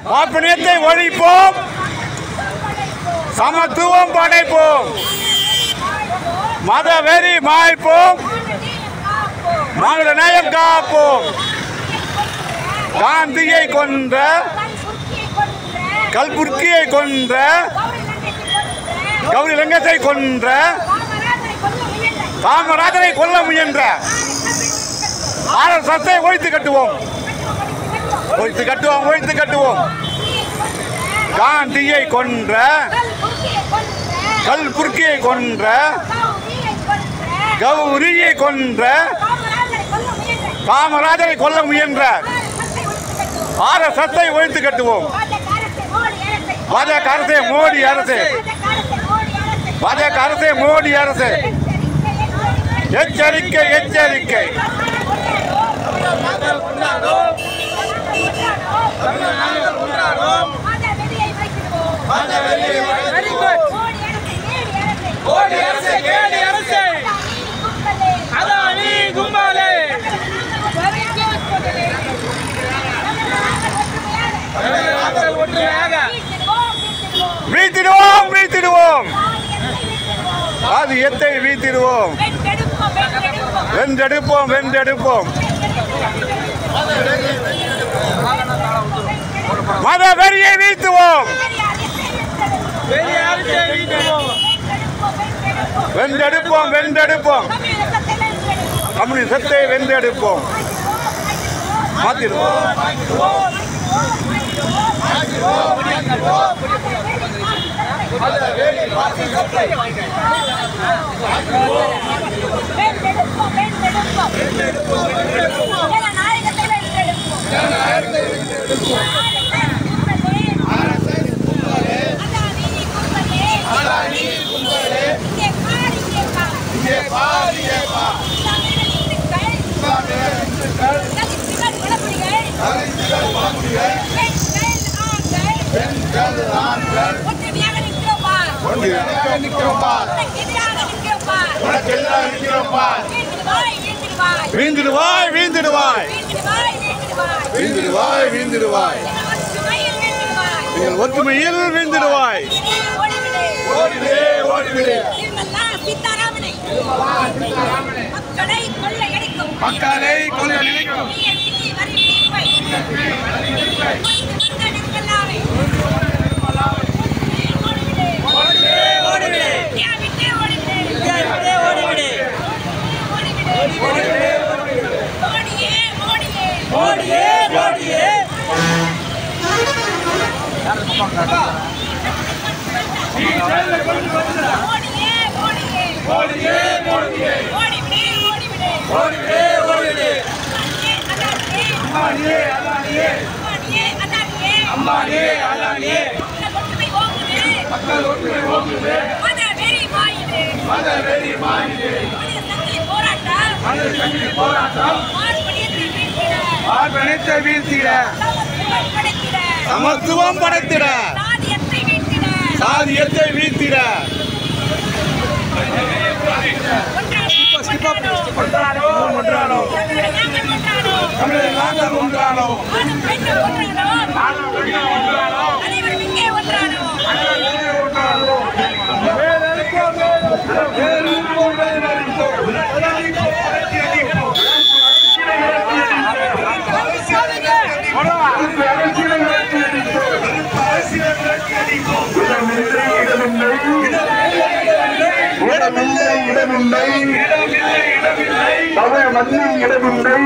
பாப்பினியத்தை ஒழிப்போம் சமத்துவம் படைப்போம் மத வெறி மாய்ப்போம் மனித நேயம் காப்போம் காந்தியை கொன்ற கல்புர்கியை கொன்ற கௌரி லங்கத்தை கொன்ற காமராஜரை கொல்ல முயன்ற ஆர்எஸ்எஸ்ஐ ஒழித்து கட்டுவோம் ஒழித்து கட்டுவோம் ஒழித்து கட்டுவோம் காந்தியை கொன்ற கல்புர்கியை கொன்ற கௌரியை கொன்ற காமராஜரை கொல்ல முயன்ற ஆர்எஸ்எஸ்ஐ ஒழித்து கட்டுவோம் பாஜக அரசே மோடி அரசு பாஜக அரசே மோடி அரசு எச்சரிக்கை எச்சரிக்கை மோடி அரசு, கேடி அரசு. அதானி கும்பலே நாங்கள் ஒற்றுமையாக வீழ்த்திடுவோம் வீழ்த்திடுவோம் ஆதியத்தை வீழ்த்திடுவோம் வென்றெடுப்போம் வென்றெடுப்போம் மத வெறியை வீழ்த்துவோம் பெரிய அரசை வீட்டுவோம் வென்றெடுப்போம் வென்றெடுப்போம் கம்யூனிசத்தை வென்றெடுப்போம் மாத்திடுவோம் ஒற்றுமையாக நிற்கிறோம் பார். உனக்கு எதிராக நிற்கிறோம் பார். வீழ்த்திடுவாய், வீழ்த்திடுவாய். வீழ்ந்திடுவாய் வீழ்ந்திடுவாய் வீழ்த்திடுவாய், வீழ்த்திடுவாய். வீழ்ந்திடுவாய் வீழ்ந்திடுவாய் ஒற்றுமையில் வீழ்த்திடுவாய். நீங்கள் ஒற்றுமையில் வீழ்ந்திடுவாய் ஓடிவிடு. ஓடிவிடு நிர்மலா சீதாராமனை மக்களை கொள்ளையடிக்கும் மக்களை கொள்ளையடிக்கும் TNC வரி விதிப்பை. கொண்டு வந்த நிர்மலாவை. ஓடிவிடு. இந்தியா விட்டு ஓடிவிடு. ஓடிவிடு. மோடியே, மோடியே. மோடியே, மோடியே. ஓடிவிடு, ஓடிவிடு. அதானியே, அதானியே. அம்பானியே, அதானியே. மக்கள் ஒற்றுமை ஓங்குது. மத வெறி மாயுது. மனித சங்கிலி போராட்டம். மார்பணியத்தை வீழ்த்திட. சமத்துவம் படைத்திட. சாதியத்தை வீழ்த்திட ஒன்றானோ ஒன்றானோ தமிழக நாங்கள் ஒன்றானோ அனைவரும் இங்கே ஒன்றானோ இடமில்லை இடமில்லை தமிழ் மண்ணில் இடமில்லை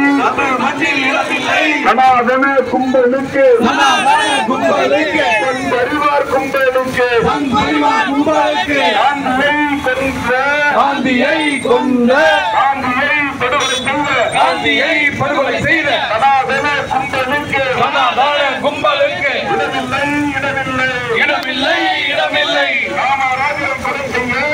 அனாதன கும்பலுக்கு கும்பலுக்கு தன் பரிவார் கும்பலுக்கு கும்பலுக்கு காந்தியை கொன்ற காந்தியை கொன்ற காந்தியை படுகொலை செய்த காந்தியை படுகொலை செய்த அனாதன கும்பலுக்கு சனாதன கும்பலுக்கு இடமில்லை இடமில்லை இடமில்லை இடமில்லை காமராஜர் கொலை செய்ய